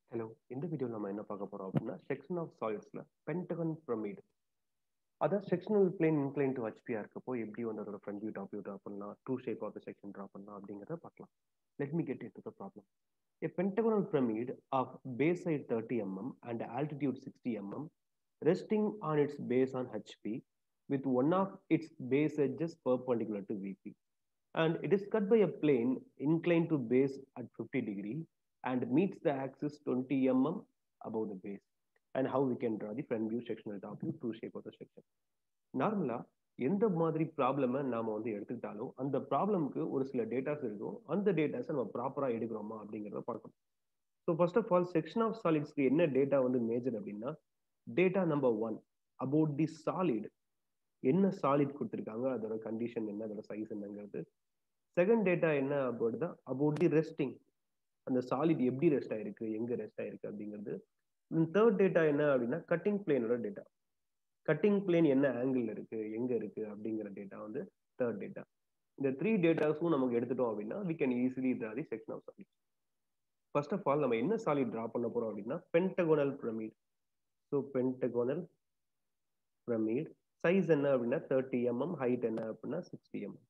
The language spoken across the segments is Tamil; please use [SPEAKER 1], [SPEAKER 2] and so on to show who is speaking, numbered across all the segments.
[SPEAKER 1] ஹலோ இந்த வீடியோவில் நம்ம என்ன பார்க்க போறோம் அப்படின்னா செக்ஷன் ஆஃப் சாலிட்ஸ்ல பென்டகன் பிரமிட் அதான் செக்ஷனல் பிளேன் இன்க்ளைன் டு ஹெச்பியா இருக்கப்போ எப்படி வந்து அதோட front view top view draw பண்ணலாம் true shape of the section draw பண்ணலாம் அப்படிங்கிறத பார்க்கலாம் let me get into the problem A pentagonal pyramid of base height 30 mm and altitude 60 mm resting on its base on HP with one of its base edges perpendicular to VP. And it is cut by a plane inclined to base at 50 degree and meets the axis 20 mm above the base. And how we can draw the front view sectional top view, true shape of the section. நார்மலா எந்த மாதிரி ப்ராப்ளமை நாம வந்து எடுத்துக்கிட்டாலும் அந்த ப்ராப்ளம்க்கு ஒரு சில டேட்டாஸ் இருக்கும் அந்த டேட்டாஸை நம்ம ப்ராப்பரா எடுக்கிறோமா அப்படிங்கிறத பார்க்கணும் so first of all section of சாலிட்ஸ்க்கு என்ன டேட்டா வந்து மேஜர் அப்படின்னா data number one about the solid என்ன சாலிட் கொடுத்துருக்காங்க அதோட கண்டிஷன் என்ன அதோட சைஸ் என்னங்கிறது செகண்ட் டேட்டா என்ன அபவுட் தான் அபவுட் தி ரெஸ்டிங் அந்த சாலிட் எப்படி ரெஸ்ட் ஆயிருக்கு எங்க ரெஸ்ட் ஆயிருக்கு அப்படிங்கிறது தேர்ட் டேட்டா என்ன அப்படின்னா கட்டிங் பிளேனோட டேட்டா கட்டிங் பிளேன் என்ன ஆங்கிள் இருக்கு எங்க இருக்கு அப்படிங்கிற டேட்டா வந்து தேர்ட் டேட்டா இந்த த்ரீ டேட்டாஸும் நமக்கு எடுத்துட்டோம் அப்படின்னா we can easily draw the section of solid first of all நம்ம என்ன சாலிட் ட்ரா பண்ண போறோம் அப்படின்னா pentagonal pyramid so pentagonal pyramid size என்ன அப்படின்னா தேர்ட்டி எம்எம் ஹைட் என்ன அப்படின்னா சிக்ஸ்டி எம்எம்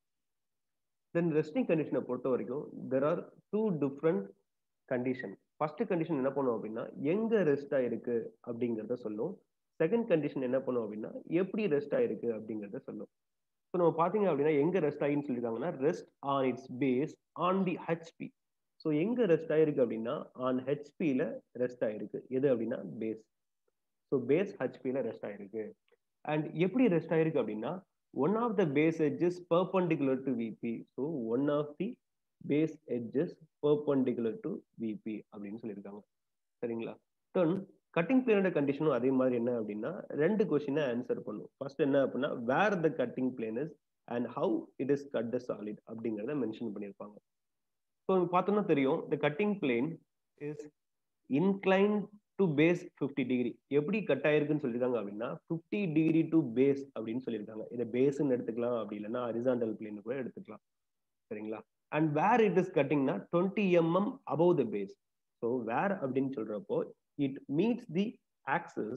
[SPEAKER 1] தென் ரெஸ்டிங் கண்டிஷனை பொறுத்த வரைக்கும் there are two different condition first condition என்ன பண்ணுவோம் அப்படின்னா எங்க ரெஸ்ட் ஆயிருக்கு அப்படிங்கிறத சொல்லும் செகண்ட் கண்டிஷன் என்ன பண்ணும் அப்படின்னா எப்படி ரெஸ்ட் ஆயிருக்கு அப்படிங்கிறத சொல்லும் ஸோ நம்ம பார்த்தீங்க அப்படின்னா எங்க ரெஸ்ட் ஆகின்னு சொல்லியிருக்காங்கன்னா rest on its base on the HP so எங்க ரெஸ்ட் ஆயிருக்கு அப்படின்னா ஆன் ஹெச்பியில் ரெஸ்ட் ஆயிருக்கு எது அப்படின்னா பேஸ் ஸோ பேஸ் ஹெச்பியில் ரெஸ்ட் ஆயிருக்கு அண்ட் எப்படி ரெஸ்ட் ஆயிருக்கு அப்படின்னா one of the base edges perpendicular to VP so one of the base edges perpendicular to VP அப்படின்னு சொல்லியிருக்காங்க சரிங்களா தென் கட்டிங் பிளேனோட கண்டிஷனும் அதே மாதிரி என்ன அப்படின்னா ரெண்டு கொஸ்டினை ஆன்சர் பண்ணும் ஃபர்ஸ்ட் என்ன அப்படின்னா where the cutting plane is and how it is cut the solid அப்படிங்கிறத மென்ஷன் பண்ணியிருப்பாங்க ஸோ பார்த்தோம்னா தெரியும் the cutting plane is incline to base fifty degree எப்படி கட் ஆயிருக்குன்னு சொல்லியிருக்காங்க அப்படின்னா ஃபிஃப்டி டிகிரி டு பேஸ் அப்படின்னு சொல்லியிருக்காங்க இதை பேஸ்ன்னு எடுத்துக்கலாம் அப்படி இல்லைன்னா ஹரிசாண்டல் பிளேன் கூட எடுத்துக்கலாம் சரிங்களா அண்ட் வேர் இட் இஸ் கட்டிங்னா twenty mm above the base so where அப்படின்னு சொல்றப்போ it meets the axis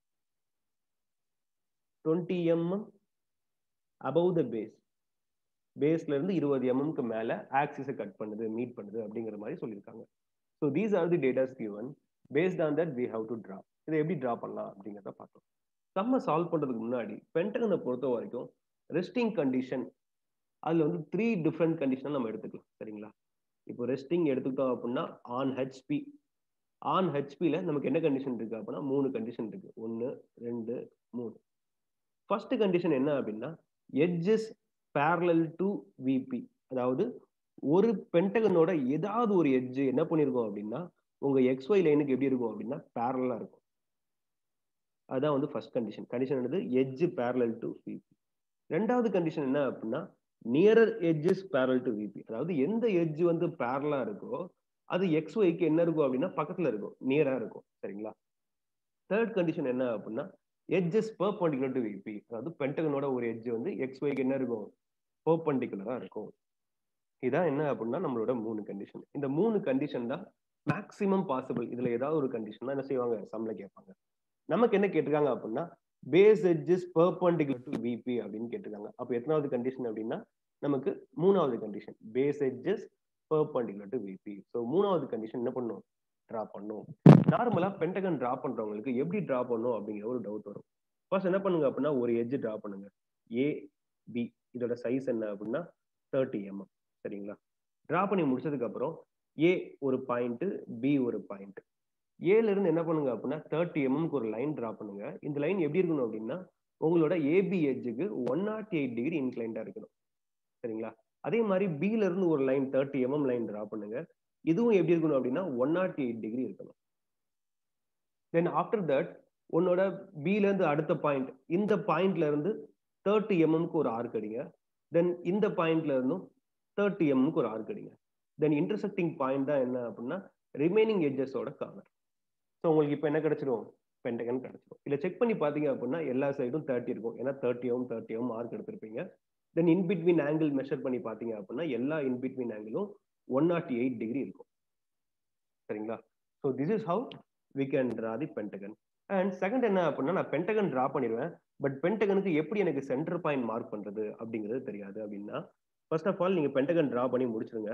[SPEAKER 1] 20 mm above the base பேஸ்ல இருந்து இருபது எம்எம்க்கு மேல ஆக்சிஸை கட் பண்ணுது மீட் பண்ணுது அப்படிங்கிற மாதிரி சொல்லியிருக்காங்க so these are the datas given based on that we have to draw இதை எப்படி ட்ரா பண்ணலாம் அப்படிங்கிறத பார்த்தோம் செம்ம சால்வ் பண்றதுக்கு முன்னாடி பென்டகனை பொறுத்த வரைக்கும் ரெஸ்டிங் கண்டிஷன் அதுல வந்து த்ரீ டிஃப்ரெண்ட் கண்டிஷன் நம்ம எடுத்துக்கலாம் சரிங்களா இப்போ ரெஸ்டிங் எடுத்துக்கிட்டோம் அப்படின்னா ஆன் ஹெச்பி ஆன் ஹெச்பியில் நமக்கு என்ன கண்டிஷன் இருக்கு அப்படின்னா மூணு கண்டிஷன் இருக்கு ஒன்று ரெண்டு மூணு ஃபர்ஸ்ட் கண்டிஷன் என்ன அப்படின்னா எட்ஜஸ் பேரலல் டு விபி அதாவது ஒரு பென்டகனோட ஏதாவது ஒரு எட்ஜ் என்ன பண்ணிருக்கோம் அப்படின்னா உங்க எக்ஸ் ஒய் லைனுக்கு எப்படி இருக்கும் அப்படின்னா பேரலா இருக்கும் அதுதான் வந்து ஃபர்ஸ்ட் கண்டிஷன் கண்டிஷன் என்னது எட்ஜ் பேரலல் டு விபி ரெண்டாவது கண்டிஷன் என்ன அப்படின்னா nearer edges parallel to VP அதாவது எந்த எட்ஜ் வந்து பேரலா இருக்கோ அது எக்ஸ் ஒய்க்கு என்ன இருக்கும் அப்படின்னா பக்கத்துல இருக்கும் நியரா இருக்கும் சரிங்களா தேர்ட் கண்டிஷன் என்ன அப்படின்னா எட்ஜஸ் பர்பண்டிகுலர் டு விபி அதாவது பென்டகனோட ஒரு எட்ஜ் வந்து எக்ஸ் ஒய்க்கு என்ன இருக்கும் பர்பண்டிகுலரா இருக்கும் இதான் என்ன அப்படின்னா நம்மளோட மூணு கண்டிஷன் இந்த மூணு கண்டிஷன் தான் மேக்சிமம் பாசிபிள் இதுல ஏதாவது ஒரு கண்டிஷன் தான் என்ன செய்வாங்க சம்ல கேட்பாங்க நமக்கு என்ன கேட்டிருக்காங்க அப்படின்னா base edges perpendicular to VP அப்படின்னு கேட்டிருக்காங்க அப்போ எத்தனாவது கண்டிஷன் அப்படின்னா நமக்கு மூணாவது condition base edges perpendicular to VP so மூணாவது கண்டிஷன் என்ன பண்ணும் ட்ரா பண்ணும் நார்மலா பென்டகன் ட்ரா பண்றவங்களுக்கு எப்படி ட்ரா பண்ணும் அப்படிங்கிற ஒரு டவுட் வரும் ஃபர்ஸ்ட் என்ன பண்ணுங்க அப்படின்னா ஒரு எட்ஜ் ட்ரா பண்ணுங்க ஏ பி இதோட சைஸ் என்ன அப்படின்னா தேர்ட்டி எம்எம் சரிங்களா ட்ரா பண்ணி முடிச்சதுக்கு அப்புறம் ஏ ஒரு பாயிண்ட் பி ஒரு பாயிண்ட் ஏல இருந்து என்ன பண்ணுங்க அப்படின்னா தேர்ட்டி எம்எம்க்கு ஒரு லைன் ட்ரா பண்ணுங்க இந்த லைன் எப்படி இருக்கணும் அப்படின்னா உங்களோட ஏபி எட்ஜுக்கு ஒன் நாட் எயிட் டிகிரி இன்க்ளைண்டா இருக்கணும் சரிங்களா அதே மாதிரி பில இருந்து ஒரு line thirty mm line draw பண்ணுங்க இதுவும் எப்படி இருக்கணும் அப்படின்னா ஒன் நாட் எயிட் டிகிரி இருக்கணும் தென் ஆஃப்டர் தட் உன்னோட பில இருந்து அடுத்த பாயிண்ட் இந்த பாயிண்ட்ல இருந்து தேர்ட்டி எம்எம்க்கு ஒரு ஆர்க் அடிங்க தென் இந்த பாயிண்ட்ல இருந்தும் தேர்ட்டி எம்எம்க்கு ஒரு ஆர்க் அடிங்க தென் இன்டர்செக்டிங் பாயிண்ட் தான் என்ன அப்படின்னா ரிமைனிங் எட்ஜஸோட கார்னர் ஸோ உங்களுக்கு இப்போ என்ன கிடைச்சிரும் பென்டகன் கிடைச்சிரும் இல்லை செக் பண்ணி பார்த்தீங்க அப்படின்னா எல்லா சைடும் தேர்ட்டி இருக்கும் ஏன்னா thirty m thirty m mark எடுத்திருப்பீங்க தென் இன்பிட்வீன் ஆங்கிள் மெஷர் பண்ணி பார்த்தீங்க அப்படின்னா எல்லா இன்பிட்வீன் ஆங்கிளும் ஒன் நாட் எயிட் டிகிரி இருக்கும் சரிங்களா so this is how we can draw the pentagon and second என்ன அப்படின்னா நான் பென்டகன் ட்ரா பண்ணிடுவேன் பட் பென்டகனுக்கு எப்படி எனக்கு சென்டர் பாயிண்ட் மார்க் பண்றது அப்படிங்கிறது தெரியாது அப்படின்னா ஃபர்ஸ்ட் ஆஃப் ஆல் நீங்க பென்டகன் ட்ரா பண்ணி முடிச்சிருங்க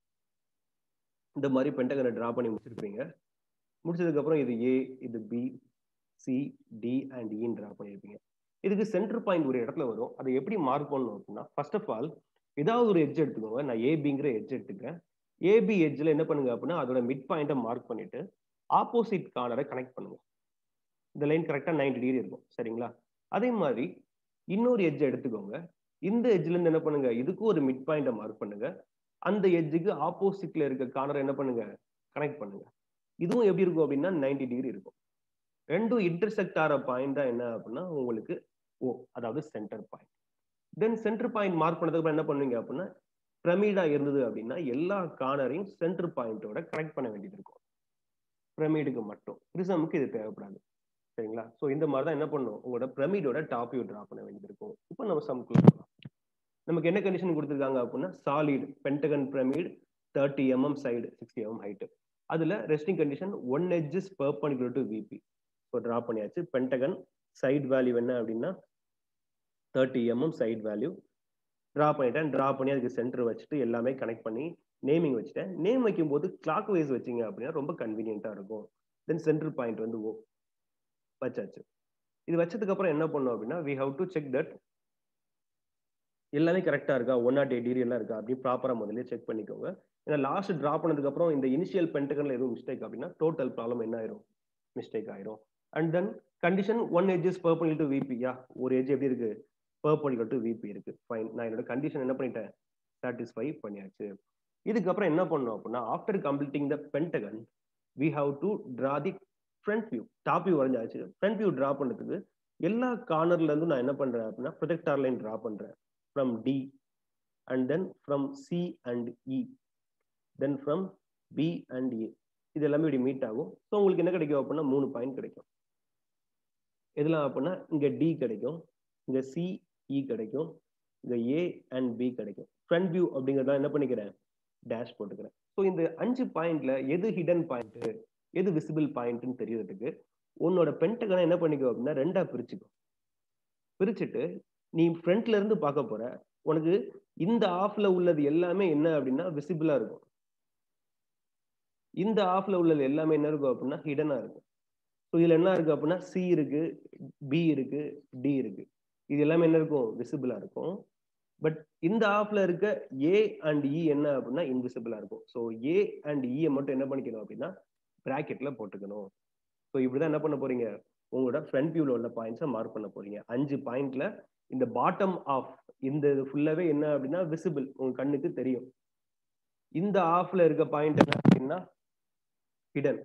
[SPEAKER 1] இந்த மாதிரி பென்டகனை ட்ரா பண்ணி முடிச்சிருப்பீங்க முடிச்சதுக்கு அப்புறம் இது ஏ இது பி சி டி அண்ட் இன்னு ட்ரா பண்ணியிருப்பீங்க இதுக்கு சென்டர் பாயிண்ட் ஒரு இடத்துல வரும் அதை எப்படி மார்க் பண்ணணும் அப்படின்னா ஃபர்ஸ்ட் ஆஃப் ஆல் ஏதாவது ஒரு எட்ஜ் எடுத்துக்கோங்க நான் ஏபிங்கிற எட்ஜ் எடுத்துக்கிறேன் ஏபி எட்ஜில் என்ன பண்ணுங்க அப்படின்னா அதோட மிட் பாயிண்ட்டை மார்க் பண்ணிட்டு ஆப்போசிட் கார்னரை கனெக்ட் பண்ணுங்க இந்த லைன் கரெக்டாக நைன்டி டிகிரி இருக்கும் சரிங்களா அதே மாதிரி இன்னொரு எட்ஜ் எடுத்துக்கோங்க இந்த எட்ஜ்ல இருந்து என்ன பண்ணுங்க இதுக்கும் ஒரு மிட் பாயிண்ட்டை மார்க் பண்ணுங்க அந்த எட்ஜுக்கு ஆப்போசிட்ல இருக்க கார்னரை என்ன பண்ணுங்க கனெக்ட் பண்ணுங்க இதுவும் எப்படி இருக்கும் அப்படின்னா நைன்டி டிகிரி இருக்கும் ரெண்டும் இன்டர்செக்ட் ஆகிற பாயிண்ட் தான் என்ன அப்படின்னா உங்களுக்கு ஓ அதாவது centre point then centre point mark பண்ணதுக்கு அப்புறம் என்ன பண்ணுவீங்க அப்படின்னா பிரமிடா இருந்தது அப்படின்னா எல்லா கார்னரையும் சென்டர் பாயிண்டோட கனெக்ட் பண்ண வேண்டியது இருக்கும் பிரமிடுக்கு மட்டும் பிரிசமுக்கு இது தேவைப்படாது சரிங்களா ஸோ இந்த மாதிரி தான் என்ன பண்ணும் உங்களோட பிரமிடோட டாப் வியூ ட்ரா பண்ண வேண்டியது இருக்கும் இப்போ நம்ம சம்குள்ள போகலாம் நமக்கு என்ன கண்டிஷன் கொடுத்துருக்காங்க அப்படின்னா solid pentagon pyramid thirty mm side sixty mm height அதுல resting condition one edge is perpendicular to VP so draw பண்ணியாச்சு பென்டகன் சைட் வேல்யூ என்ன அப்படின்னா thirty mm side value draw பண்ணிட்டேன் ட்ரா பண்ணி அதுக்கு சென்டர் வச்சுட்டு எல்லாமே கனெக்ட் பண்ணி நேமிங் வச்சுட்டேன் நேம் வைக்கும்போது கிளாக் வைஸ் வச்சிங்க அப்படின்னா ரொம்ப கன்வீனியன்ட்டாக இருக்கும் தென் சென்டர் பாயிண்ட் வந்து ஓ வச்சாச்சு இது வச்சதுக்கு அப்புறம் என்ன பண்ணோம் அப்படின்னா we have to check that எல்லாமே கரெக்டாக இருக்கா ஒன் நாட் எயிட் டிகிரி எல்லாம் இருக்கா அப்படி ப்ராப்பராக முதல்ல செக் பண்ணிக்கோங்க ஏன்னா லாஸ்ட் ட்ரா பண்ணதுக்கு அப்புறம் இந்த இனிஷியல் பென்டகன்ல எதுவும் மிஸ்டேக் அப்படின்னா டோட்டல் ப்ராப்ளம் என்ன ஆயிரும் மிஸ்டேக் ஆயிரும் and then condition one edge is perpendicular to விபியா ஒரு எஜ் எப்படி இருக்கு பர்பனில் டு விபி இருக்கு ஃபைன் நான் என்னோட கண்டிஷன் என்ன பண்ணிட்டேன் சாட்டிஸ்ஃபை பண்ணியாச்சு இதுக்கப்புறம் என்ன பண்ணோம் அப்படின்னா after completing the pentagon we have to draw the front view top view வரைஞ்சாச்சு ஃப்ரண்ட் வியூ ட்ரா பண்ணுறதுக்கு எல்லா கார்னர்ல இருந்தும் நான் என்ன பண்றேன் அப்படின்னா ப்ரொஜெக்டார் லைன் ட்ரா பண்றேன் from D and then from C and E then from B and A இது எல்லாமே இப்படி மீட் ஆகும் ஸோ உங்களுக்கு என்ன கிடைக்கும் அப்படின்னா மூணு பாயிண்ட் கிடைக்கும் எதுலாம் அப்படின்னா இங்க டி கிடைக்கும் இங்க சி இ கிடைக்கும் இங்க ஏ அண்ட் பி கிடைக்கும் ஃப்ரண்ட் வியூ அப்படிங்கிறத என்ன பண்ணிக்கிறேன் டேஷ் போட்டுக்கிறேன் ஸோ இந்த அஞ்சு பாயிண்ட்ல எது ஹிடன் பாயிண்ட் எது விசிபிள் பாயிண்ட்னு தெரியறதுக்கு உன்னோட பென்டகனை என்ன பண்ணிக்கோ அப்படின்னா ரெண்டா பிரிச்சுக்கோ பிரிச்சுட்டு நீ ஃப்ரண்ட்ல இருந்து பார்க்க போற உனக்கு இந்த ஆஃப்ல உள்ளது எல்லாமே என்ன அப்படின்னா விசிபிளா இருக்கும் இந்த ஆஃப்ல உள்ளது எல்லாமே என்ன இருக்கும் அப்படின்னா ஹிடனா இருக்கும் ஸோ இதுல என்ன இருக்கு அப்படின்னா சி இருக்கு பி இருக்கு டி இருக்கு இது எல்லாமே என்ன இருக்கும் விசிபிளா இருக்கும் பட் இந்த ஆஃப்ல இருக்க ஏ அண்ட் இ என்ன அப்படின்னா இன்விசிபிளா இருக்கும் ஸோ ஏ அண்ட் இ மட்டும் என்ன பண்ணிக்கணும் அப்படின்னா பிராக்கெட்ல போட்டுக்கணும் ஸோ இப்படிதான் என்ன பண்ண போறீங்க உங்களோட ஃப்ரண்ட் வியூல உள்ள பாயிண்ட்ஸை மார்க் பண்ண போறீங்க அஞ்சு பாயிண்ட்ல இந்த பாட்டம் ஆஃப் இந்த இது ஃபுல்லாவே என்ன அப்படின்னா விசிபிள் உங்க கண்ணுக்கு தெரியும் இந்த ஆஃப்ல இருக்க பாயிண்ட் என்ன அப்படின்னா ஹிடன்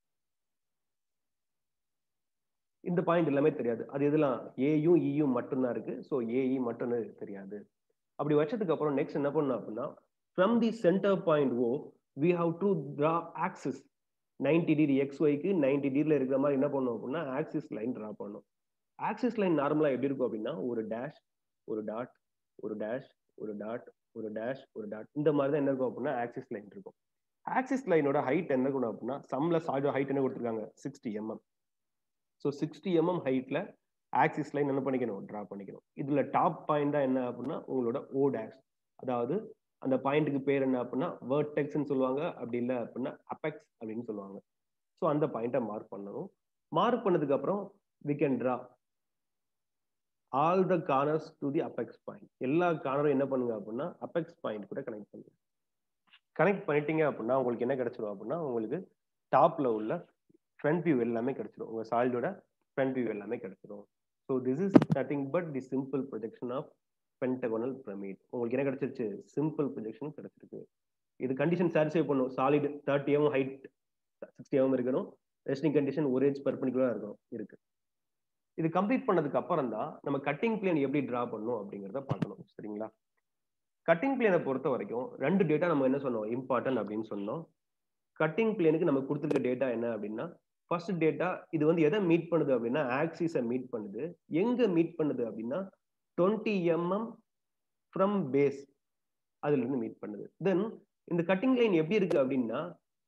[SPEAKER 1] இந்த பாயிண்ட் எல்லாமே தெரியாது அது எதெல்லாம் ஏயும் இயும் மட்டும்தான் இருக்கு ஸோ ஏஇ மட்டும் தெரியாது அப்படி வச்சதுக்கு அப்புறம் நெக்ஸ்ட் என்ன பண்ணணும் அப்படின்னா from the centre point O we have to draw axis ninety degree X ஒய்க்கு நைன்டி டிகிரியில் இருக்கிற மாதிரி என்ன பண்ணும் அப்படின்னா ஆக்சிஸ் லைன் ட்ரா பண்ணும் ஆக்சிஸ் லைன் நார்மலாக எப்படி இருக்கும் அப்படின்னா ஒரு டேஷ் ஒரு டாட் ஒரு டேஷ் ஒரு டாட் ஒரு டேஷ் ஒரு டாட் இந்த மாதிரி தான் என்ன இருக்கும் அப்படின்னா ஆக்சிஸ் லைன் இருக்கும் ஆக்சிஸ் லைனோட ஹைட் என்ன இருக்கணும் அப்படின்னா சம்ல சாஜோ ஹைட் என்ன கொடுத்துருக்காங்க sixty mm so sixty mm ஹைட்ல ஆக்சிஸ் லைன் என்ன பண்ணிக்கணும் ட்ரா பண்ணிக்கணும் இதுல டாப் பாயிண்ட் தான் என்ன அப்படின்னா உங்களோட ஓ டேஷ் அதாவது அந்த பாயிண்ட்டுக்கு பேர் என்ன அப்படின்னா வேர்டெக்ஸ்ன்னு சொல்லுவாங்க அப்படி இல்லை அப்படின்னா அப்பெக்ஸ் அப்படின்னு சொல்லுவாங்க ஸோ அந்த பாயிண்ட்டை மார்க் பண்ணணும் மார்க் பண்ணதுக்கு அப்புறம் we can draw all the corners to the apex point எல்லா கார்னரும் என்ன பண்ணுங்க அப்படின்னா அப்பெக்ஸ் பாயிண்ட் கூட கனெக்ட் பண்ணுங்க கனெக்ட் பண்ணிட்டீங்க அப்படின்னா உங்களுக்கு என்ன கிடைச்சிடும் அப்படின்னா உங்களுக்கு டாப்ல உள்ள ஃப்ரண்ட் வியூ எல்லாமே கிடைச்சிடும் உங்க சால்டோட ஃப்ரண்ட் வியூ எல்லாமே கிடைச்சிடும் so this is nothing but the simple projection of pentagonal pyramid உங்களுக்கு என்ன கிடைச்சிருச்சு சிம்பிள் ப்ரொஜெக்ஷன் கிடைச்சிருக்கு இது கண்டிஷன் சாட்டிஸ்ஃபை பண்ணும் solid thirty m height sixty m இருக்கணும் ரெஸ்டிங் கண்டிஷன் ஒரு ஏஜ் பர்பனிக்குலரா இருக்கும் இருக்கு இது கம்ப்ளீட் பண்ணதுக்கு அப்புறம் தான் நம்ம கட்டிங் பிளேன் எப்படி டிரா பண்ணும் அப்படிங்கிறத பார்க்கணும் சரிங்களா கட்டிங் பிளேனை பொறுத்த வரைக்கும் ரெண்டு டேட்டா நம்ம என்ன சொன்னோம் இம்பார்ட்டன்ட் அப்படின்னு சொன்னோம் கட்டிங் பிளேனுக்கு நம்ம கொடுத்துருக்க டேட்டா என்ன அப்படின்னா ஃபர்ஸ்ட் டேட்டா இது வந்து எதை மீட் பண்ணுது அப்படின்னா ஆக்சிஸை மீட் பண்ணுது எங்க மீட் பண்ணுது அப்படின்னா டுவெண்ட்டி எம்எம் ஃப்ரம் பேஸ் அதுல இருந்து மீட் பண்ணுது தென் இந்த கட்டிங் லைன் எப்படி இருக்கு அப்படின்னா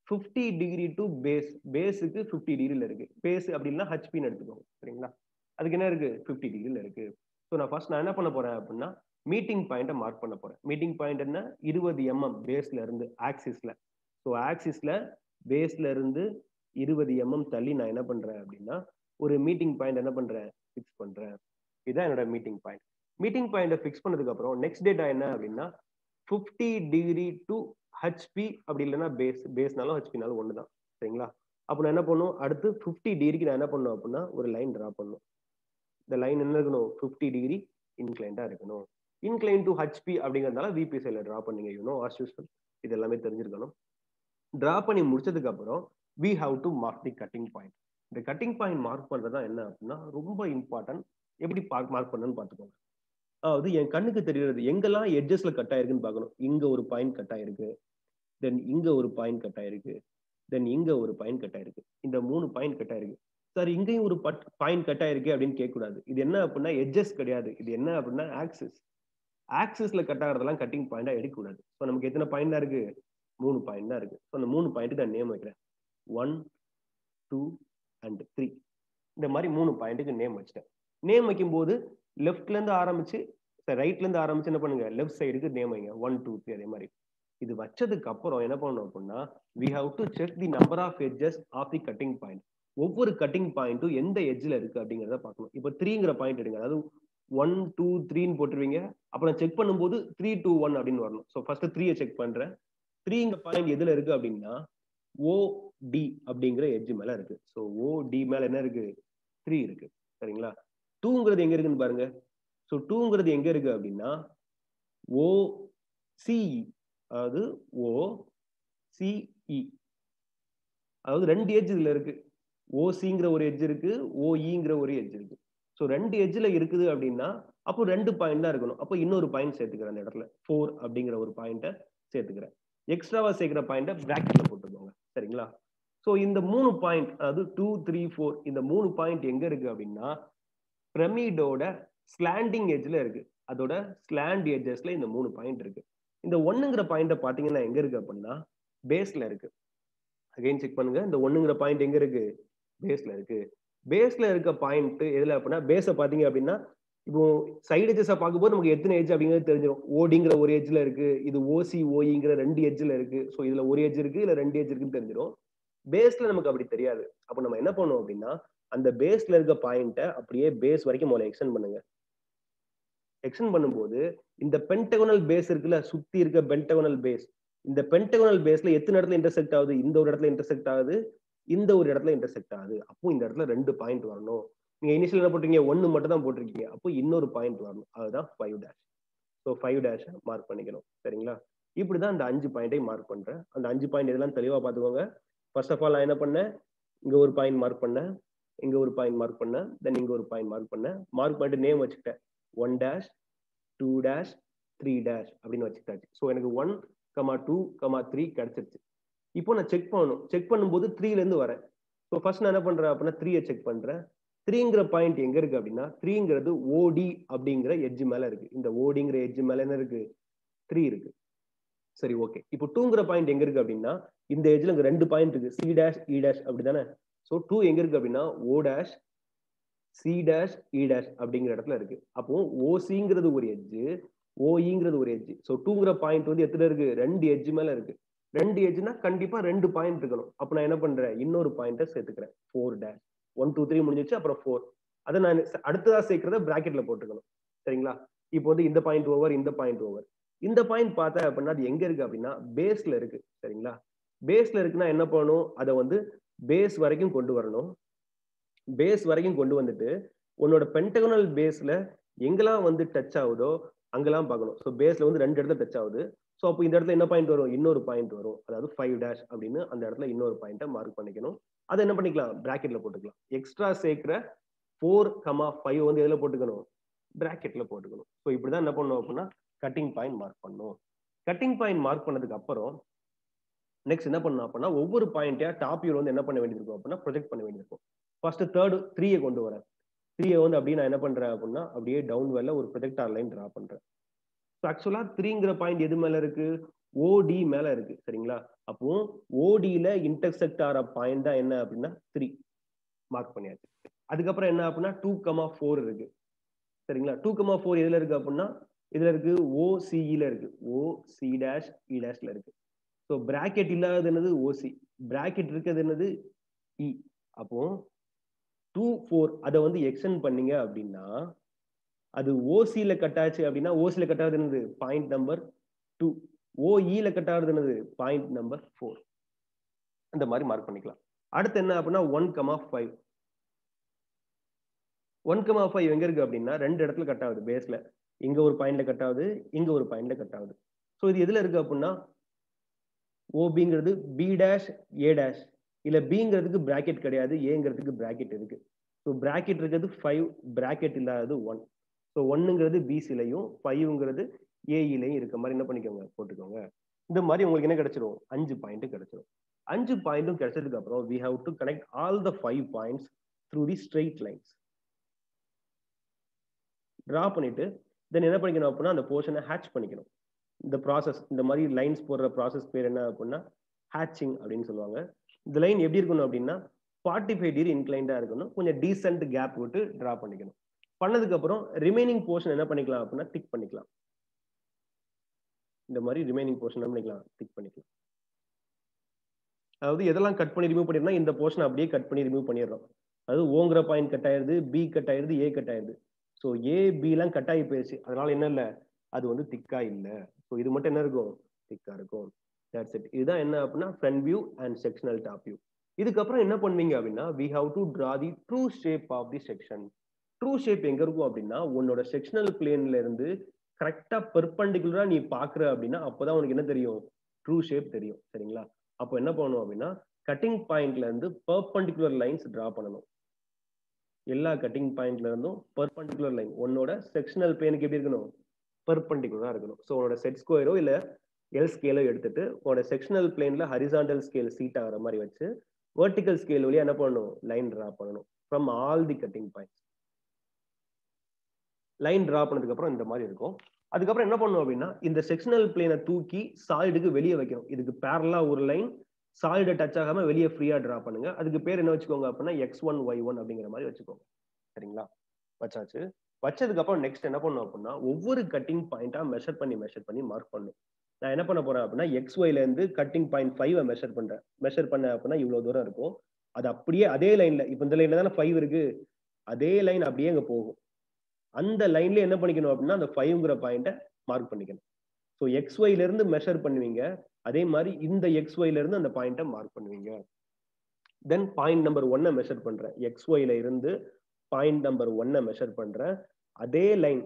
[SPEAKER 1] ஃபிஃப்டி டிகிரி டு பேஸ் பேஸுக்கு ஃபிஃப்டி டிகிரியில் இருக்கு பேஸ் அப்படின்னா ஹச்பின்னு எடுத்துக்கோங்க சரிங்களா அதுக்கு என்ன இருக்கு ஃபிஃப்டி டிகிரியில் இருக்கு ஸோ நான் ஃபர்ஸ்ட் நான் என்ன பண்ண போறேன் அப்படின்னா மீட்டிங் பாயிண்ட்டை மார்க் பண்ண போறேன் மீட்டிங் பாயிண்ட் என்ன இருபது எம்எம் பேஸ்ல இருந்து ஆக்சிஸ்ல ஸோ ஆக்சிஸ்ல பேஸ்ல இருந்து இருபது எம்எம் தள்ளி நான் என்ன பண்றேன் அப்படின்னா ஒரு மீட்டிங் பாயிண்ட் என்ன பண்றேன் ஃபிக்ஸ் பண்றேன் இதுதான் என்னோட மீட்டிங் பாயிண்ட் மீட்டிங் பாயிண்ட்டை ஃபிக்ஸ் பண்ணதுக்கு அப்புறம் நெக்ஸ்ட் டேட்டா என்ன அப்படின்னா ஃபிஃப்டி டிகிரி டு ஹச்பி அப்படி இல்லைன்னா பேஸ் பேஸ்னாலும் ஹச்பினாலும் ஒன்று தான் சரிங்களா அப்போ நான் என்ன பண்ணும் அடுத்து ஃபிஃப்டி டிகிரிக்கு நான் என்ன பண்ணணும் அப்படின்னா ஒரு லைன் ட்ரா பண்ணணும் இந்த லைன் என்ன இருக்கணும் ஃபிஃப்டி டிகிரி இன்க்ளைண்டா இருக்கணும் இன்க்ளைன் டு ஹச்பி அப்படிங்கிறதுனால விபி சைடில் ட்ரா பண்ணீங்க யூனோ ஆஸ் யூஸ்வல் இது எல்லாமே தெரிஞ்சிருக்கணும் ட்ரா பண்ணி முடிச்சதுக்கு அப்புறம் we have to mark the cutting point இந்த கட்டிங் பாயிண்ட் மார்க் பண்றதா என்ன அப்படின்னா ரொம்ப இம்பார்ட்டன்ட் எப்படி மார்க் பண்ணணும்னு பார்த்துக்கோங்க அதாவது என் கண்ணுக்கு தெரிகிறது எங்கெல்லாம் எட்ஜஸ்ல கட் ஆயிருக்குன்னு பார்க்கணும் இங்க ஒரு பாயிண்ட் கட் ஆயிருக்கு தென் இங்க ஒரு பாயிண்ட் கட் ஆயிருக்கு தென் இங்க ஒரு பாயிண்ட் கட் ஆயிருக்கு இந்த மூணு பாயிண்ட் கட் ஆயிருக்கு சார் இங்கேயும் ஒரு பட் பாயிண்ட் கட் ஆயிருக்கு அப்படின்னு கேட்கக்கூடாது இது என்ன அப்படின்னா எட்ஜஸ் கிடையாது இது என்ன அப்படின்னா ஆக்சிஸ் ஆக்சிஸ்ல கட் ஆகிறதெல்லாம் கட்டிங் பாயிண்டா எடுக்கக்கூடாது ஸோ நமக்கு எத்தனை பாயிண்ட் தான் இருக்கு மூணு பாயிண்ட் தான் இருக்கு ஸோ அந்த மூணு பாயிண்ட் நான் நேம் வைக்கிறேன் ஒன் டூ அண்ட் த்ரீ இந்த மாதிரி மூணு பாயிண்ட்டுக்கு நேம் வச்சிட்டேன் நேம் வைக்கும்போது லெஃப்ட்ல இருந்து ஆரம்பிச்சு ரைட்ல இருந்து ஆரம்பிச்சு என்ன பண்ணுங்க லெஃப்ட் சைடுக்கு நேம் வைங்க ஒன் டூ த்ரீ அதே மாதிரி இது வச்சதுக்கு அப்புறம் என்ன பண்ணணும் அப்படின்னா we have to check the number of edges of the cutting point ஒவ்வொரு கட்டிங் பாயிண்ட்டும் எந்த எட்ஜ்ல இருக்கு அப்படிங்கிறத பார்க்கணும் இப்போ த்ரீங்கிற பாயிண்ட் எடுங்க அதாவது ஒன் டூ த்ரீன்னு போட்டுருவீங்க அப்புறம் செக் பண்ணும்போது த்ரீ டூ ஒன் அப்படின்னு வரணும் ஸோ ஃபர்ஸ்ட் த்ரீயை செக் பண்றேன் த்ரீங்கிற பாயிண்ட் எதுல இருக்கு அப்படின்னா ஓ டி அப்படிங்கிற எட்ஜ் மேல இருக்கு ஸோ ஓ டி மேல என்ன இருக்கு த்ரீ இருக்கு சரிங்களா டூங்கிறது எங்க இருக்குன்னு பாருங்க ஸோ டூங்கிறது எங்க இருக்கு அப்படின்னா ஓ சிஇ அதாவது ஓ சிஇ அதாவது ரெண்டு எட்ஜ் இதுல இருக்கு ஓசிங்கிற ஒரு எட்ஜ் இருக்கு ஓஇங்கிற ஒரு எட்ஜ் இருக்கு ஸோ ரெண்டு எட்ஜில் இருக்குது அப்படின்னா அப்போ ரெண்டு பாயிண்ட் தான் இருக்கணும் அப்போ இன்னொரு பாயிண்ட் சேர்த்துக்கிறேன் அந்த இடத்துல ஃபோர் அப்படிங்கிற ஒரு பாயிண்ட்டை சேர்த்துக்கிறேன் எக்ஸ்ட்ராவா சேர்க்கிற பாயிண்ட்டை பிராக்கெட்ல போட்டுக்கோங்க சரிங்களா ஸோ இந்த மூணு பாயிண்ட் அதாவது டூ த்ரீ ஃபோர் இந்த மூணு பாயிண்ட் எங்க இருக்கு அப்படின்னா பிரமிடோட ஸ்லாண்டிங் எட்ஜ்ல இருக்கு அதோட ஸ்லாண்ட் எட்ஜஸ்ல இந்த மூணு பாயிண்ட் இருக்கு இந்த ஒண்ணுங்கிற பாயிண்ட்டை பாத்தீங்கன்னா எங்க இருக்கு அப்படின்னா பேஸ்ல இருக்கு அகைன் செக் பண்ணுங்க இந்த ஒண்ணுங்கிற பாயிண்ட் எங்க இருக்கு பேஸ்ல இருக்கு பேஸ்ல இருக்க பாயிண்ட் எதுல அப்படின்னா பேஸை பாத்தீங்க அப்படின்னா இப்போ சைடு எஜஸை பார்க்கும்போது நமக்கு எத்தனை எஜ் அப்படிங்கிறது தெரிஞ்சிடும் ஓடிங்கிற ஒரு எஜ்ல இருக்கு இது ஓசி ஓஇங்கிற ரெண்டு எஜ்ல இருக்கு ஸோ இதுல ஒரு எஜ் இருக்கு இல்ல ரெண்டு எஜ் இருக்குன்னு தெரிஞ்சிடும் பேஸ்ல நமக்கு அப்படி தெரியாது அப்போ நம்ம என்ன பண்ணுவோம் அப்படின்னா அந்த பேஸ்ல இருக்க பாயிண்ட்டை அப்படியே பேஸ் வரைக்கும் முதல்ல எக்ஸ்டென்ட் பண்ணுங்க எக்ஸ்டென்ட் பண்ணும்போது இந்த பென்டகோனல் பேஸ் இருக்குல்ல சுத்தி இருக்க பென்டகோனல் பேஸ் இந்த பென்டகோனல் பேஸ்ல எத்தனை இடத்துல இன்டர்செக்ட் ஆகுது இந்த ஒரு இடத்துல இன்டர்செக்ட் ஆகுது இந்த ஒரு இடத்துல இன்டர்செக்ட் ஆகுது அப்போ இந்த இடத்துல ரெண்டு பாயிண்ட் வரணும் நீங்க இனிஷியல் என்ன போட்டிருக்கீங்க ஒன்னு மட்டும் தான் போட்டிருக்கீங்க அப்போ இன்னொரு பாயிண்ட் வரணும் அதுதான் five dash so five dash mark பண்ணிக்கணும் சரிங்களா இப்படிதான் அந்த அஞ்சு பாயிண்டை மார்க் பண்றேன் அந்த அஞ்சு பாயிண்ட் இதெல்லாம் தெளிவா பார்த்துக்கோங்க ஃபர்ஸ்ட் ஆஃப் ஆல் நான் என்ன பண்ணேன் இங்க ஒரு பாயிண்ட் மார்க் பண்ணேன் இங்க ஒரு பாயிண்ட் மார்க் பண்ணேன் தென் இங்க ஒரு பாயிண்ட் மார்க் பண்ணேன் மார்க் பண்ணிட்டு நேம் வச்சுக்கிட்டேன் one dash two dash three dash அப்படின்னு வச்சுக்கிட்டாச்சு ஸோ எனக்கு one comma two comma three கிடைச்சிருச்சு இப்போ நான் செக் பண்ணணும் செக் பண்ணும்போது த்ரீல இருந்து வரேன் ஸோ ஃபர்ஸ்ட் நான் என்ன பண்றேன் அப்படின்னா த்ரீயை செக் பண்றேன் த்ரீங்கிற பாயிண்ட் எங்க இருக்கு அப்படின்னா த்ரீங்கிறது ஓடி அப்படிங்கிற எட்ஜ் மேல இருக்கு இந்த ஓடிங்கிற எட்ஜ் மேல என்ன இருக்கு த்ரீ இருக்கு சரி ஓகே இப்போ டூங்கிற பாயிண்ட் எங்க இருக்கு அப்படின்னா இந்த எட்ஜ்ல இங்க ரெண்டு பாயிண்ட் இருக்கு சி டேஷ் இ டேஷ் அப்படிதானே ஸோ டூ எங்க இருக்கு அப்படின்னா O dash C dash E dash அப்படிங்கிற இடத்துல இருக்கு அப்போ ஓசிங்கிறது ஒரு எட்ஜ் ஓஇங்கிறது ஒரு எட்ஜ் ஸோ டூங்கிற பாயிண்ட் வந்து எத்தனை இருக்கு ரெண்டு எட்ஜ் மேல இருக்கு ரெண்டு எட்ஜ்னா கண்டிப்பா ரெண்டு பாயிண்ட் இருக்கணும் அப்போ நான் என்ன பண்றேன் இன்னொரு பாயிண்ட்டை சேர்த்துக்கிறேன் four dash one two three முடிஞ்சிச்சு அப்புறம் ஃபோர் அதை நான் அடுத்ததா சேர்க்கிறத பிராக்கெட்ல போட்டுக்கணும் சரிங்களா இப்போ வந்து இந்த பாயிண்ட் ஓவர் இந்த பாயிண்ட் ஓவர் இந்த பாயிண்ட் பார்த்தா அப்படின்னா அது எங்க இருக்கு அப்படின்னா பேஸ்ல இருக்கு சரிங்களா பேஸ்ல இருக்குன்னா என்ன பண்ணணும் அதை வந்து பேஸ் வரைக்கும் கொண்டு வரணும் பேஸ் வரைக்கும் கொண்டு வந்துட்டு உன்னோட பென்டகனல் பேஸ்ல எங்கெல்லாம் வந்து டச் ஆகுதோ அங்கெல்லாம் பார்க்கணும் ஸோ பேஸ்ல வந்து ரெண்டு இடத்துல டச் ஆகுது ஸோ அப்போ இந்த இடத்துல என்ன பாயிண்ட் வரும் இன்னொரு பாயிண்ட் வரும் அதாவது ஃபைவ் டேஷ் அப்படின்னு அந்த இடத்துல இன்னொரு பாயிண்ட்டை மார்க் பண்ணிக்கணும் அதை என்ன பண்ணிக்கலாம் பிராக்கெட்ல போட்டுக்கலாம் எக்ஸ்ட்ரா சேர்க்கிற ஃபோர் கமா ஃபைவ் வந்து எதில் போட்டுக்கணும் பிராக்கெட்ல போட்டுக்கணும் ஸோ இப்படிதான் என்ன பண்ணணும் அப்படின்னா கட்டிங் பாயிண்ட் மார்க் பண்ணணும் கட்டிங் பாயிண்ட் மார்க் பண்ணதுக்கு அப்புறம் நெக்ஸ்ட் என்ன பண்ணணும் அப்படின்னா ஒவ்வொரு பாயிண்ட்டையா டாப் வியூல வந்து என்ன பண்ண வேண்டியிருக்கும் அப்படின்னா ப்ரொஜெக்ட் பண்ண வேண்டியிருக்கும் ஃபர்ஸ்ட் தேர்ட் த்ரீயை கொண்டு வரேன் த்ரீயை வந்து அப்படியே நான் என்ன பண்றேன் அப்படின்னா அப்படியே டவுன் வெல்ல ஒரு ப்ரொஜெக்டார் லைன் டிரா பண்றேன் ஸோ ஆக்சுவலா த்ரீங்கிற பாயிண்ட் எது மேல இருக்கு ஓடி மேல இருக்கு சரிங்களா அப்போ ஓடியில இன்டர்செக்ட் ஆகிற பாயிண்ட் தான் என்ன அப்படின்னா த்ரீ மார்க் பண்ணியாச்சு அதுக்கப்புறம் என்ன அப்படின்னா டூ கமா ஃபோர் இருக்கு சரிங்களா டூ கமா ஃபோர் எதுல இருக்கு அப்படின்னா இதுல இருக்கு ஓசிஇல இருக்கு ஓ சி டேஷ் இ டேஷ்ல இருக்கு ஸோ பிராக்கெட் இல்லாதது என்னது ஓசி பிராக்கெட் இருக்கிறது என்னது இ அப்போ டூ ஃபோர் அதை வந்து எக்ஸ்டெண்ட் பண்ணீங்க அப்படின்னா அது ஓசியில கட் ஆச்சு அப்படின்னா ஓசியில கட் ஆகுது என்னது பாயிண்ட் நம்பர் டூ ஓஇல கட் ஆகுது என்னது பாயிண்ட் நம்பர் ஃபோர் அந்த மாதிரி மார்க் பண்ணிக்கலாம் அடுத்து என்ன அப்படின்னா one comma five one comma five எங்க இருக்கு அப்படின்னா ரெண்டு இடத்துல கட் ஆகுது பேஸ்ல இங்க ஒரு பாயிண்ட்ல கட் ஆகுது இங்க ஒரு பாயிண்ட்ல கட் ஆகுது ஸோ இது எதுல இருக்கு அப்படின்னா ஓபிங்கிறது பி டேஷ் ஏ டேஷ் இல்ல பிங்கிறதுக்கு பிராக்கெட் கிடையாது ஏங்கிறதுக்கு பிராக்கெட் இருக்கு ஸோ பிராக்கெட் இருக்கிறது ஃபைவ் பிராக்கெட் இல்லாதது ஒன் ஸோ ஒன்னுங்கிறது பிசிலையும் ஃபைவ்ங்கிறது ஏஇலையும் இருக்க மாதிரி என்ன பண்ணிக்கோங்க போட்டுக்கோங்க இந்த மாதிரி உங்களுக்கு என்ன கிடைச்சிரும் அஞ்சு பாயிண்ட் கிடைச்சிரும் அஞ்சு பாயிண்ட்டும் கிடைச்சதுக்கு அப்புறம் we have to connect all the five points through the straight lines draw பண்ணிட்டு தென் என்ன பண்ணிக்கணும் அப்படின்னா அந்த போர்ஷனை ஹேட்ச் பண்ணிக்கணும் இந்த ப்ராசஸ் இந்த மாதிரி லைன்ஸ் போடுற ப்ராசஸ் பேர் என்ன அப்படின்னா ஹேட்சிங் அப்படின்னு சொல்லுவாங்க இந்த லைன் எப்படி இருக்கணும் அப்படின்னா ஃபார்ட்டி ஃபைவ் டிகிரி இன்க்ளைண்டா இருக்கணும் கொஞ்சம் டீசென்ட் கேப் விட்டு டிரா பண்ணிக்கணும் பண்ணதுக்கு அப்புறம் ரிமைனிங் போர்ஷன் என்ன பண்ணிக்கலாம் அப்படின்னா டிக் பண்ணிக்கலாம் இந்த மாதிரி ரிமைனிங் போர்ஷன் என்ன பண்ணிக்கலாம் டிக் பண்ணிக்கலாம் அதாவது எதெல்லாம் கட் பண்ணி ரிமூவ் பண்ணிருந்தா இந்த போர்ஷன் அப்படியே கட் பண்ணி ரிமூவ் பண்ணிடுறோம் அதாவது ஓங்கிற பாயிண்ட் கட் ஆயிருது பி கட் ஆயிருது ஏ கட் ஆயிருது ஸோ ஏ பிலாம் கட் ஆகி போயிடுச்சு அதனால என்ன இல்லை அது வந்து திக்கா இல்லை ஸோ இது மட்டும் என்ன இருக்கும் திக்கா இருக்கும் தட்ஸ் இட் இதுதான் என்ன அப்படின்னா front view and sectional top view இதுக்கப்புறம் என்ன பண்ணுவீங்க அப்படின்னா we have to draw the true shape of the section true shape எங்க இருக்கும் அப்படின்னா உன்னோட செக்ஷனல் பிளேன்ல இருந்து கரெக்டா பெர்பண்டிகுலரா நீ பாக்குற அப்படின்னா அப்போதான் உனக்கு என்ன தெரியும் ட்ரூ ஷேப் தெரியும் சரிங்களா அப்போ என்ன பண்ணணும் அப்படின்னா கட்டிங் பாயிண்ட்ல இருந்து பெர்பண்டிகுலர் லைன்ஸ் டிரா பண்ணணும் எல்லா கட்டிங் பாயிண்ட்ல இருந்தும் பெர்பண்டிகுலர் லைன் உன்னோட செக்ஷனல் பிளேனுக்கு எப்படி இருக்கணும் பெர்பண்டிகுலரா இருக்கணும் ஸோ உன்னோட செட் ஸ்கொயரோ இல்ல எல் ஸ்கேலோ எடுத்துட்டு உன்னோட செக்ஷனல் பிளேன்ல ஹரிசாண்டல் ஸ்கேல் சீட் ஆகிற மாதிரி வச்சு வெர்டிக்கல் ஸ்கேல் வழியா என்ன பண்ணணும் லைன் டிரா பண்ணணும் from all the cutting points line draw பண்ணதுக்கு அப்புறம் இந்த மாதிரி இருக்கும் அதுக்கப்புறம் என்ன பண்ணும் அப்படின்னா இந்த செக்ஷனல் பிளேனை தூக்கி சாலிடுக்கு வெளியே வைக்கணும் இதுக்கு பேரலா ஒரு லைன் சாலிட டச் ஆகாம வெளியே ஃப்ரீயா டிரா பண்ணுங்க அதுக்கு பேர் என்ன வச்சுக்கோங்க அப்படின்னா எக்ஸ் ஒன் ஒய் ஒன் அப்படிங்கிற மாதிரி வச்சுக்கோங்க சரிங்களா வச்சாச்சு வச்சதுக்கு அப்புறம் நெக்ஸ்ட் என்ன பண்ணும் அப்படின்னா ஒவ்வொரு கட்டிங் பாயிண்டா மெஷர் பண்ணி மெஷர் பண்ணி மார்க் பண்ணும் நான் என்ன பண்ண போறேன் அப்படின்னா எக்ஸ் ஒய்ல இருந்து கட்டிங் பாயிண்ட் ஃபைவ் மெஷர் பண்றேன் மெஷர் பண்ண அப்படின்னா இவ்வளவு தூரம் இருக்கும் அது அப்படியே அதே லைன்ல இப்போ இந்த லைன்ல தானே ஃபைவ் இருக்கு அதே லைன் அப்படியே அங்க போகும் அந்த லைன்ல என்ன பண்ணிக்கணும் அப்படின்னா அந்த ஃபைவ்ங்கிற பாயிண்ட்டை மார்க் பண்ணிக்கணும் ஸோ எக்ஸ் ஒய்ல இருந்து மெஷர் பண்ணுவீங்க அதே மாதிரி இந்த எக்ஸ் ஒய்ல இருந்து அந்த பாயிண்ட்டை மார்க் பண்ணுவீங்க தென் பாயிண்ட் நம்பர் ஒன்னை மெஷர் பண்றேன் எக்ஸ் ஒய்ல இருந்து பாயிண்ட் நம்பர் ஒன்னை மெஷர் பண்றேன் அதே லைன்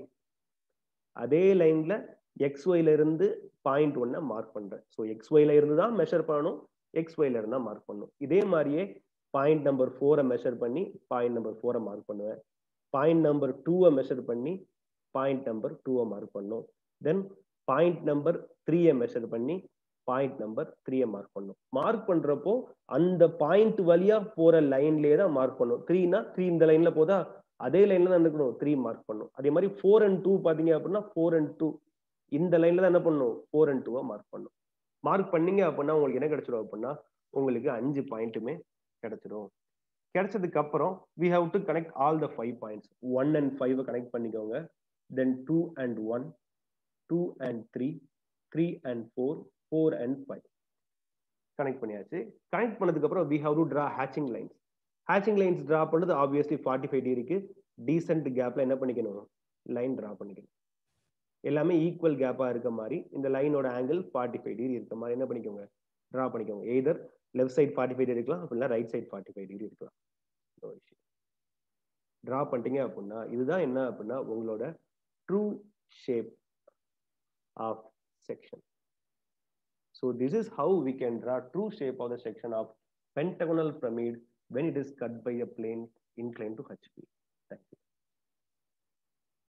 [SPEAKER 1] அதே லைன்ல எக்ஸ் ஒய்ல இருந்து பாயிண்ட் ஒன்னை மார்க் பண்றேன் ஸோ எக்ஸ் ஒய்ல இருந்து தான் மெஷர் பண்ணணும் எக்ஸ் ஒய்ல இருந்தா மார்க் பண்ணணும் இதே மாதிரியே பாயிண்ட் நம்பர் ஃபோரை மெஷர் பண்ணி பாயிண்ட் நம்பர் ஃபோரை மார்க் பண்ணுவேன் பாயிண்ட் நம்பர் டூவை மெஷர் பண்ணி பாயிண்ட் நம்பர் டூவை மார்க் பண்ணும் தென் பாயிண்ட் நம்பர் த்ரீயை மெஷர் பண்ணி பாயிண்ட் நம்பர் த்ரீயை மார்க் பண்ணும் மார்க் பண்றப்போ அந்த பாயிண்ட் வழியா போற லைன்லயே தான் மார்க் பண்ணும் த்ரீனா த்ரீ இந்த லைன்ல போதா அதே லைன்ல தான் இருக்கணும் த்ரீ மார்க் பண்ணும் அதே மாதிரி ஃபோர் அண்ட் டூ பாத்தீங்க அப்படின்னா ஃபோர் அண்ட் டூ இந்த லைன்ல தான் என்ன பண்ணும் ஃபோர் அண்ட் டூவை மார்க் பண்ணும் மார்க் பண்ணீங்க அப்படின்னா உங்களுக்கு என்ன கிடைச்சிடும் அப்படின்னா உங்களுக்கு அஞ்சு பாயிண்ட்டுமே கிடைச்சிடும் கிடைச்சதுக்கு அப்புறம் we have to connect all the five points one and five connect பண்ணிக்கோங்க then two and one two and three three and four four and five connect பண்ணியாச்சு கனெக்ட் பண்ணதுக்கு அப்புறம் we have to draw hatching lines hatching lines draw பண்ணது ஆப்வியஸ்லி ஃபார்ட்டி ஃபைவ் டிகிரிக்கு டீசென்ட் கேப்ல என்ன பண்ணிக்கணும் லைன் ட்ரா பண்ணிக்கணும் எல்லாமே ஈக்குவல் கேப்பா இருக்க மாதிரி இந்த லைனோட ஆங்கிள் ஃபார்ட்டி ஃபைவ் டிகிரி இருக்க மாதிரி என்ன பண்ணிக்கோங்க ட்ரா பண்ணிக்கோங்க either left side forty five degree இருக்கலாம் அப்படின்னா right side forty five degree இருக்கலாம் ஒரு விஷயம் ட்ரா பண்ணிட்டீங்க அப்படின்னா இதுதான் என்ன அப்படின்னா உங்களோட true shape of section so this is how we can draw true shape of the section of pentagonal pyramid when it is cut by a plane inclined to HP. Thank you.